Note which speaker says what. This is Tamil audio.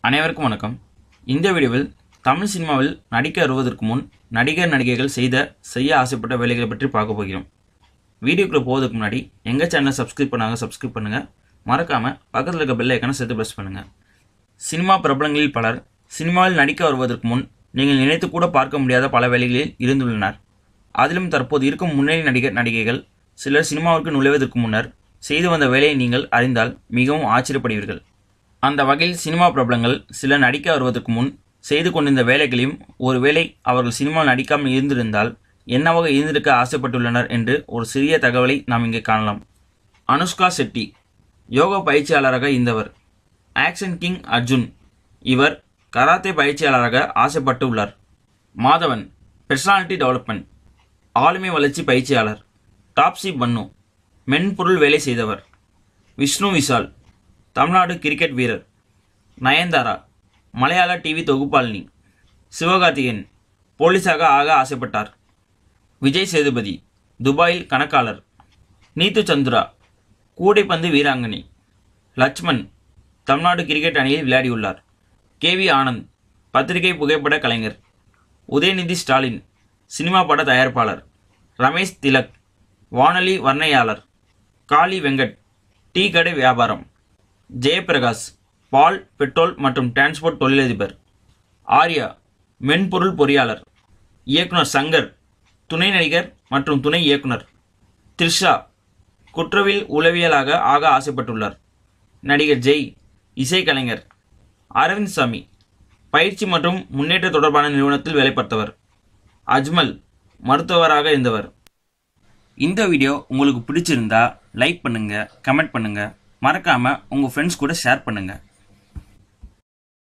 Speaker 1: அனைவருக்கும் வணக்கம் இந்த வீடியோவில் தமிழ் சினிமாவில் நடிக்க வருவதற்கு முன் நடிகர் நடிகைகள் செய்த செய்ய ஆசைப்பட்ட வேலைகளை பற்றி பார்க்க போகிறோம் வீடியோக்குள்ளே போவதுக்கு முன்னாடி எங்கள் சேனலை சப்ஸ்கிரைப் பண்ணாங்க சப்ஸ்கிரைப் பண்ணுங்கள் மறக்காமல் பக்கத்தில் இருக்க பெல் ஐக்கனை சேர்த்து ப்ரெஸ் பண்ணுங்கள் சினிமா பிரபலங்களில் பலர் சினிமாவில் நடிக்க வருவதற்கு முன் நீங்கள் நினைத்து கூட பார்க்க முடியாத பல வேலைகளில் இருந்துள்ளனர் அதிலும் தற்போது இருக்கும் முன்னணி நடிகர் நடிகைகள் சிலர் சினிமாவிற்கு நுழைவதற்கு முன்னர் செய்து வந்த வேலையை நீங்கள் அறிந்தால் மிகவும் ஆச்சரியப்படுவீர்கள் அந்த வகையில் சினிமா பிரபலங்கள் சிலர் நடிக்க வருவதற்கு முன் செய்து கொண்டிருந்த வேலைகளையும் ஒருவேளை அவர்கள் சினிமாவில் நடிக்காமல் இருந்திருந்தால் என்னவாக இருந்திருக்க ஆசைப்பட்டுள்ளனர் என்று ஒரு சிறிய தகவலை நாம் இங்கே காணலாம் அனுஷ்கா செட்டி யோகா பயிற்சியாளராக இருந்தவர் ஆக்ஷன் கிங் அர்ஜுன் இவர் கராத்தே பயிற்சியாளராக ஆசைப்பட்டு உள்ளார் மாதவன் பெர்சனாலிட்டி டெவலப்மெண்ட் ஆளுமை வளர்ச்சி பயிற்சியாளர் டாப்ஸி பன்னு மென்பொருள் வேலை செய்தவர் விஷ்ணு விஷால் தமிழ்நாடு கிரிக்கெட் வீரர் நயன்தாரா மலையாள டிவி தொகுப்பாளினி சிவகார்த்திகேயன் போலீஸாக ஆக ஆசைப்பட்டார் விஜய் சேதுபதி துபாயில் கணக்காளர் நீத்து சந்துரா கூடைப்பந்து வீராங்கனை லட்சுமண் தமிழ்நாடு கிரிக்கெட் அணியில் விளையாடியுள்ளார் கேவி ஆனந்த் பத்திரிகை புகைப்பட கலைஞர் உதயநிதி ஸ்டாலின் சினிமா பட தயாரிப்பாளர் ரமேஷ் திலக் வானொலி வர்ணையாளர் காளி வெங்கட் டீ கடை வியாபாரம் ஜெயபிரகாஷ் பால் பெட்ரோல் மற்றும் டிரான்ஸ்போர்ட் தொழிலதிபர் ஆர்யா மென்பொருள் பொறியாளர் இயக்குனர் சங்கர் துணை நடிகர் மற்றும் துணை இயக்குனர் த்ரிஷா குற்றவியல் உளவியலாக ஆக ஆசைப்பட்டுள்ளார் நடிகர் ஜெய் இசைக்கலைஞர் அரவிந்த் சாமி பயிற்சி மற்றும் முன்னேற்ற தொடர்பான நிறுவனத்தில் வேலை பார்த்தவர் அஜ்மல் மருத்துவராக இருந்தவர் இந்த வீடியோ உங்களுக்கு பிடிச்சிருந்தா லைக் பண்ணுங்க கமெண்ட் பண்ணுங்க மறக்காம உங்க ஃப்ரெண்ட்ஸ் கூட ஷேர் பண்ணுங்க